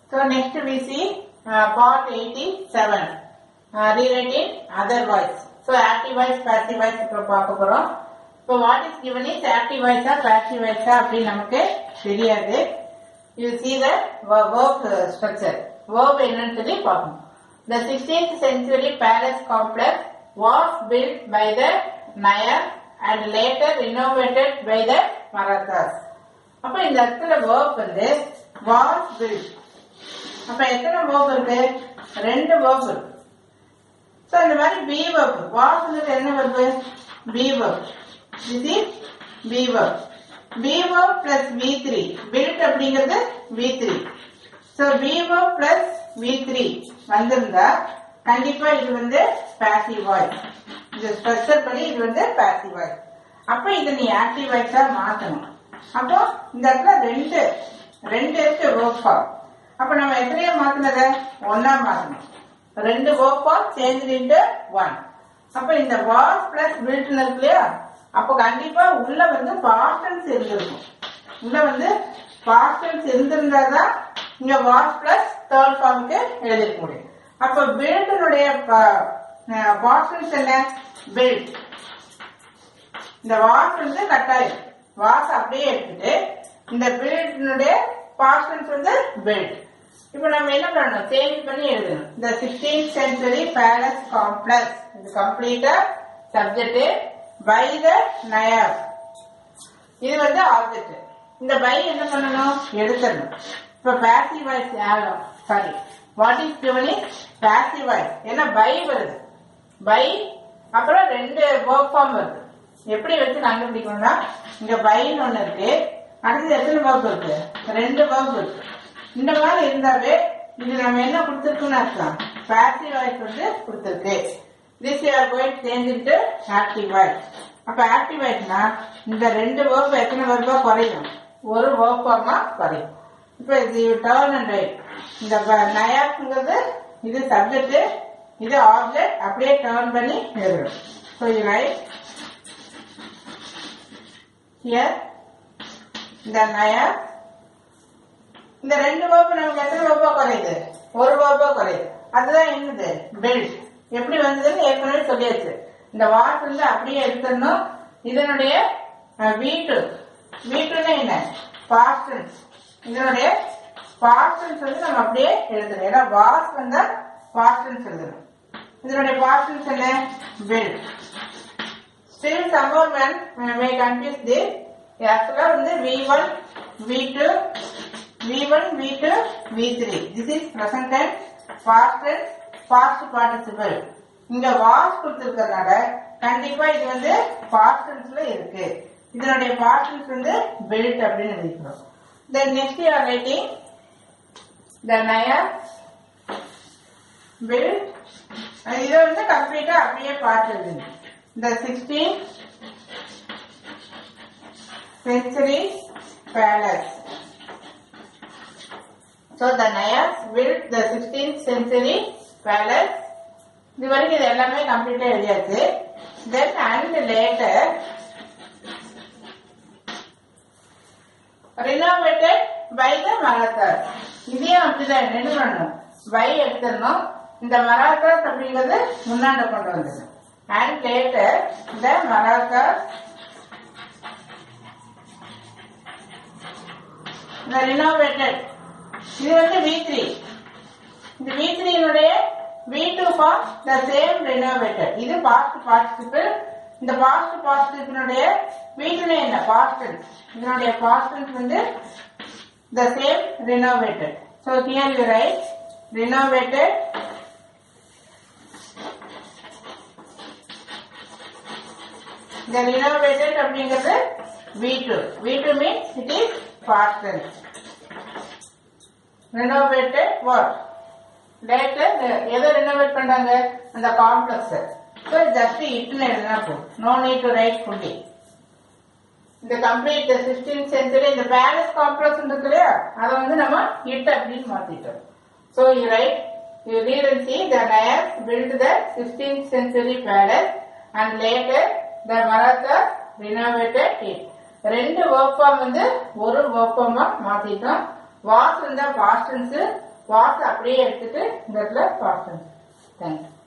So next we see uh, part 87, uh, rewriting other voice. So active voice, passive voice இப்போ பார்க்க போறோம். இப்போ what is given is active voice ah passive voice ஆ அப்படி நமக்கு தெரியாது. You see the ver- verb uh, structure. Verb என்னன்னு சொல்லி பார்க்கணும். The 16th century palace complex was built by the Nayar and later renovated by the Marathas. அப்ப இந்த இடத்துல verb வந்து was built. அப்ப எத்தனை verb இருக்கு ரெண்டு verb இருக்கு சோ இந்த மாதிரி பி verb வாஸ்ங்கிறது என்ன verb பி verb இது be verb be verb plus V three built அப்படிங்கிறது V three so be verb plus V three வந்திருந்தா கண்டிப்பா இது வந்து passive voice இது ஸ்ட்ரக்சர் படி இது வந்து passive voice அப்ப இதை நீ ஆக்டிவ் வாய்ஸா மாத்தணும் அப்போ இந்த இடத்துல ரெண்டு ரெண்டு இருக்கு verb form அப்ப நம்ம எத்தனையா மாத்தினத ஒன்னா மாத்தணும் ரெண்டு verb form change into one அப்ப இந்த வாஸ் பிளஸ் பில்ட்னு இருக்கு இல்லையா அப்ப கண்டிப்பா உள்ள வந்து பாஸ்டன்ஸ் இருந்திருக்கும் உள்ள வந்து பாஸ்டன்ஸ் இருந்திருந்தாதான் இங்க வாஸ் பிளஸ் தேர்ட் ஃபார்முக்கு எழுதிருக்க முடியும் அப்ப பில்டினுடைய பாஸ்டன்ஸ் என்ன பில்ட் இந்த வாஸ் வந்து கட்டாயம் வாஸ் அப்படியே எடுத்துட்டு இந்த பில்டினுடைய பாஸ்டன்ஸ் வந்து பில்ட் இப்போ நம்ம என்ன பண்ணணும் சேஞ்ச் பண்ணி எழுதணும் இந்த சிக்ஸ்டீன் சென்ச்சுரி பேலஸ் காம்ப்ளெக்ஸ் இது கம்ப்ளீட்டா சப்ஜெக்ட் பை த நயர் இது வந்து ஆப்ஜெக்ட் இந்த பை என்ன பண்ணணும் எடுத்துடணும் இப்ப பேசிவ் வாய்ஸ் யாரும் sorry what is given is passive voice ஏன்னா பை வருது பை அப்புறம் ரெண்டு ஒர்க் ஃபார்ம் வருது எப்படி வச்சு கண்டுபிடிக்கணும்னா இங்க பைன்னு ஒண்ணு இருக்கு அடுத்தது எத்தனை verb இருக்கு ரெண்டு verb இருக்கு இந்த மாதிரி இருந்தாவே இது நம்ம என்ன கொடுத்துருக்குன்னு அர்த்தம் பாசிவ் வாய்ஸ் வந்து கொடுத்துருக்கு this are going change into active voice அப்ப ஆக்டிவ் வாய்ஸ்னா இந்த ரெண்டு verb எத்தனை verb குறையும் ஒரு verb ஃபார்மா குறையும் இப்ப இது டர்ன் அண்ட் ரைட் இந்த நயாப்ங்கிறது இது சப்ஜெக்ட் இது ஆப்ஜெக்ட் அப்படியே டர்ன் பண்ணி எழுதணும் ஸோ யூ ரைட் ஹியர் இந்த நயா இந்த ரெண்டு வேர்ப்பு நமக்கு எத்தனை வேர்ப்பா குறையுது ஒரு வேர்ப்பா குறையுது அதுதான் என்னது பெல்ட் எப்படி வந்ததுன்னு ஏற்கனவே சொல்லியாச்சு இந்த வாட் வந்து அப்படியே எடுத்துடணும் இதனுடைய வீட்டு வீட்டுன்னு என்ன பாஸ்டன்ஸ் இதனுடைய பாஸ்டன்ஸ் வந்து நம்ம அப்படியே எழுதணும் ஏன்னா வாஸ் வந்தா பாஸ்டன்ஸ் எழுதணும் இதனுடைய பாஸ்டன்ஸ் என்ன built Still someone man uh, may confuse this. Actually, வந்து V1, V2, V1, V2, V3. This is present tense, past tense, past participle. இங்க வாஸ் கொடுத்திருக்கிறதுனால கண்டிப்பா இது வந்து past tenseல இருக்கு இதனுடைய past tense வந்து built அப்படின்னு எழுதிக்கிறோம் then next you are writing the naya built இதை வந்து கம்ப்ளீட்டா அப்படியே பார்த்து எழுதுங்க the 16th century palace. So the Nayars built the 16th century palace. இது வரைக்கும் இது எல்லாமே கம்ப்ளீட்டா எழுதியாச்சு then and later renovated by the Marathas இதையும் அப்படிதான் என்ன பண்ணணும் பை எடுத்துடணும் இந்த மராத்தாஸ் அப்படிங்கிறது முன்னாண்ட கொண்டு வந்துடணும் and later the Marathas the renovated இது வந்து V3 இந்த V3 னுடைய V2 for the same renovated இது past participle இந்த past participle னுடைய V2 என்ன past tense இதனுடைய past tense வந்து the same renovated so here you write renovated The renovated அப்படிங்கிறது V2. V2 means it is past tense. Renovated what? Later, எதை renovate பண்றாங்க அந்த காம்ப்ளெக்ஸ் ஸோ ஜஸ்ட் இட்னு எழுதினா போதும் no need to write fully இந்த complete sixteen century இந்த palace complex இருக்கு இல்லையா அதை வந்து நம்ம இட் அப்படின்னு மாத்திட்டோம் so you write you read and see the Nayaks built the sixteen century palace and later the Maratha renovated it ரெண்டு ஒர்க் ஃபார்ம் வந்து ஒரு ஒர்க் ஃபார்மா மாத்திட்டோம் வாஸ் இருந்தா பாஸ்டன்ஸ் வாஸ் அப்படியே எடுத்துட்டு இந்த இடத்துல பாஸ்ட் தேங்க்யூ